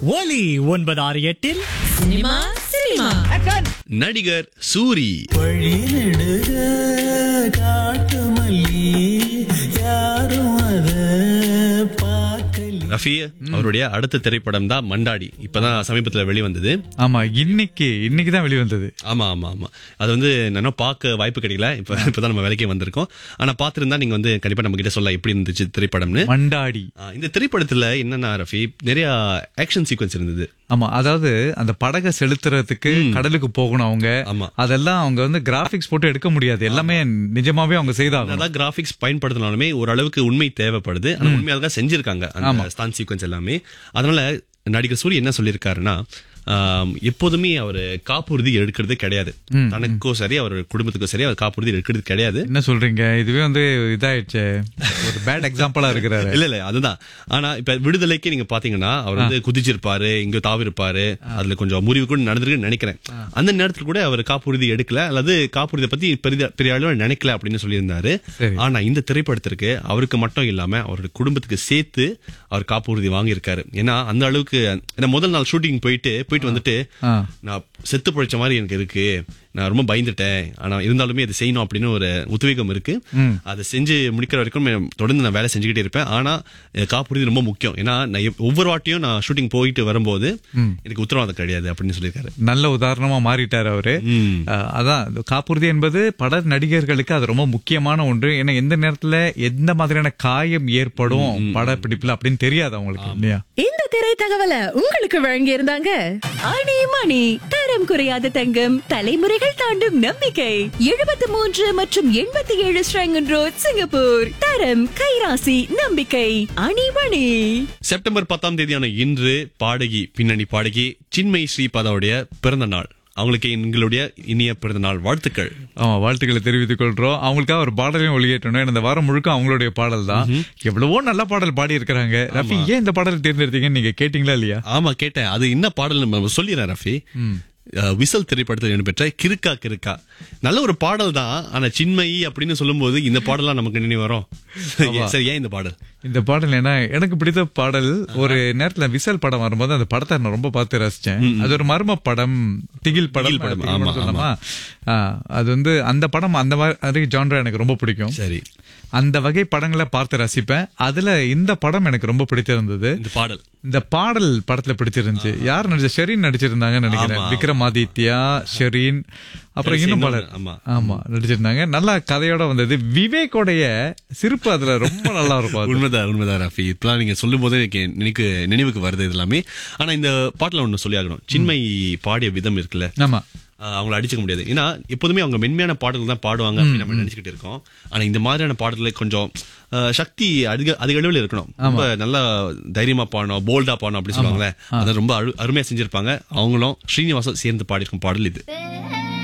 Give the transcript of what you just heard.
ஒலி ஒன்பது ஆறு எட்டில் சினிமா சினிமா நடிகர் சூரி வழி நெடுக காட்டு மல்லி யாரும் அத பார்க்கல ரஃபி அவருடைய அடுத்த திரைப்படம் தான் மண்டாடி இப்பதான் சமீபத்துல வெளிவந்தது ஆமா இன்னைக்கு இன்னைக்கு தான் வெளிவந்தது ஆமா ஆமா ஆமா அது வந்து நான் பார்க்க வாய்ப்பு கிடைக்கல இப்ப இப்பதான் நம்ம வேலைக்கே வந்திருக்கோம் ஆனா பாத்திருந்தா நீங்க வந்து கண்டிப்பா நம்ம கிட்ட சொல்ல எப்படி இருந்துச்சு திரைப்படம்னு மண்டாடி ஆ, இந்த திரைப்படத்துல என்னன்னா ரஃபி நிறைய ஆக்ஷன் சீக்வன்ஸ் இருந்தது ஆமா அதாவது அந்த படகை செலுத்துறதுக்கு கடலுக்கு போகணும் அவங்க ஆமா. அதெல்லாம் அவங்க வந்து கிராபிக்ஸ் போட்டு எடுக்க முடியாது எல்லாமே நிஜமாவே அவங்க செய்தாங்க அதான் கிராபிக்ஸ் பயன்படுத்தினாலுமே ஓரளவுக்கு உண்மை தேவைப்படுது ஆனா உண்மையாக தான் செஞ்சிருக்காங்க அந்த ஸ்தான் சீக்வன்ஸ் எல்லாமே அதனால நடிகர் சூரி என்ன சொல்லியிருக்காருன்னா ஆம், எப்போதுமே அவர் காப்புறுதி எடுக்கிறது கிடையாது தனக்கோ சரி அவர் குடும்பத்துக்கோ சரி அவர் காப்புறுதி எடுக்கிறது கிடையாது என்ன சொல்றீங்க இதுவே வந்து இதாயிடுச்சு ஒரு பேட் எக்ஸாம்பிளா இருக்கிறாரு இல்ல இல்ல அதுதான் ஆனா இப்ப விடுதலைக்கு நீங்க பாத்தீங்கன்னா அவர் வந்து குதிச்சிருப்பாரு இங்க தாவி இருப்பாரு அதுல கொஞ்சம் முறிவு கூட நடந்திருக்குன்னு நினைக்கிறேன் அந்த நேரத்துல கூட அவர் காப்புறுதி எடுக்கல அல்லது காப்புறுதியை பத்தி பெரிய பெரிய அளவு நினைக்கல அப்படின்னு சொல்லியிருந்தாரு சரி. ஆனா இந்த திரைப்படத்திற்கு அவருக்கு மட்டும் இல்லாம அவருடைய குடும்பத்துக்கு சேர்த்து அவர் காப்புறுதி வாங்கியிருக்காரு ஏன்னா அந்த அளவுக்கு ஏன்னா முதல் நாள் ஷூட்டிங் போயிட்டு போயிட்டு வந்துட்டு ஆ. நான் செத்து பிழைச்ச மாதிரி எனக்கு இருக்கு நான் ரொம்ப பயந்துட்டேன் ஆனா இருந்தாலுமே அதை செய்யணும் அப்படின்னு ஒரு உத்வேகம் இருக்கு அதை செஞ்சு முடிக்கிற வரைக்கும் நான் தொடர்ந்து நான் வேலை செஞ்சுக்கிட்டே இருப்பேன் ஆனா அஹ், காப்புறுதி ரொம்ப முக்கியம் ஏன்னா நான் எப்- ஒவ்வொரு வாட்டியும் நான் ஷூட்டிங் போயிட்டு வரும்போது எனக்கு உத்தரவாதம் கிடையாது அப்படின்னு சொல்லியிருக்காரு நல்ல உதாரணமா மாறிட்டாரு அவரு ம். அஹ், அதான் இந்த காப்புறுதி என்பது பட நடிகர்களுக்கு அது ரொம்ப முக்கியமான ஒன்று ஏன்னா எந்த நேரத்துல எந்த மாதிரியான காயம் ஏற்படும் படப்பிடிப்புல அப்படின்னு தெரியாது அவங்களுக்கு இல்லையா இந்த திரை தகவலை உங்களுக்கு வழங்கி இருந்தாங்க ஆணி மணி தரம் குறையாத தங்கம் தலைமுறைகள் தாண்டும் நம்பிக்கை எழுபத்தி மூன்று மற்றும் எண்பத்தி ஏழு ஸ்ரங்கன் ரோட் சிங்கப்பூர் தரம் கைராசி நம்பிக்கை அணி மணி செப்டம்பர் பத்தாம் தேதியான இன்று பாடகி பின்னணி பாடகி சின்மை ஸ்ரீபாதாவுடைய பிறந்த நாள் அவங்களுக்கு எங்களுடைய இனிய பிறந்த நாள் வாழ்த்துக்கள் ஆமா வாழ்த்துக்களை தெரிவித்துக் கொள்றோம் அவங்களுக்காக ஒரு பாடலையும் ஒளியேற்றணும் ஏன்னா இந்த வாரம் முழுக்க அவங்களுடைய பாடல் தான் எவ்வளவோ நல்ல பாடல் பாடி இருக்கிறாங்க ரஃபி ஏன் இந்த பாடல் தேர்ந்தெடுத்தீங்கன்னு நீங்க கேட்டீங்களா இல்லையா ஆமா கேட்டேன் அது என்ன பாடல் நம்ம சொல்லிடுறேன் ரஃபி அஹ், விசல் திரைப்படத்தில் இடம்பெற்ற கிறுக்கா கிறுக்கா நல்ல ஒரு பாடல் தான் ஆனா சின்மயி அப்படின்னு சொல்லும்போது இந்த பாடலாம் நமக்கு நினைவு வரும் சரி ஏன் இந்த பாடல் இந்த பாடல் என்ன எனக்கு பிடித்த பாடல் ஒரு நேரத்துல விசல் படம் வரும்போது அந்த படத்தை நான் ரொம்ப பார்த்து ரசிச்சேன் அது ஒரு மர்ம படம் திகில் படம் திகில் படம், திகில் ஆமா, படம் சொல்லலாமா? ஆ, அது வந்து அந்த படம் அந்த மாதிரி ஜான்ரா எனக்கு ரொம்ப பிடிக்கும் சரி அந்த வகை படங்களை பார்த்து ரசிப்பேன் அதுல இந்த படம் எனக்கு ரொம்ப பிடிச்சிருந்தது இந்த பாடல் இந்த பாடல் படத்துல பிடிச்சிருந்துச்சு யார் நடிச்ச ஷெரீன் நடிச்சிருந்தாங்கன்னு நினைக்கிறேன் ஆமா. விக்ரமாதித்யா ஷெரீன் அப்புறம் இன்னும் இன்னொரு, பலர் ஆமா. ஆமா நடிச்சிருந்தாங்க நல்லா கதையோட வந்தது விவேக்கோடைய சிரிப்பு அதுல ரொம்ப நல்லா இருக்கும் அது. உண்மைதான் உண்மைதான் ரஃபி இப்பெல்லாம் நீங்க சொல்லும் போதே எனக்கு நினைக்கு நினைவுக்கு வருது இது எல்லாமே ஆனா இந்த பாட்டுல ஒண்ணு சொல்லி ஆகணும் சின்மை பாடிய விதம் இருக்குல்ல ஆமா ஆஹ் அவங்கள அடிச்சுக்க முடியாது ஏன்னா எப்போதுமே அவங்க மென்மையான பாடல்கள் தான் பாடுவாங்க அப்படின்னு நம்ம நினைச்சுக்கிட்டு இருக்கோம் ஆனா இந்த மாதிரியான பாடல்கள் கொஞ்சம் ஆஹ் சக்தி அதிக அதிக அளவில் இருக்கணும் ரொம்ப நல்லா தைரியமா பாடணும் போல்டா பாடணும் அப்படி சொல்லுவாங்களே அதை ரொம்ப அரு- அருமையா செஞ்சிருப்பாங்க அவங்களும் ஸ்ரீனிவாசம் சேர்ந்து பாடியிருக்கும் பாடல் இது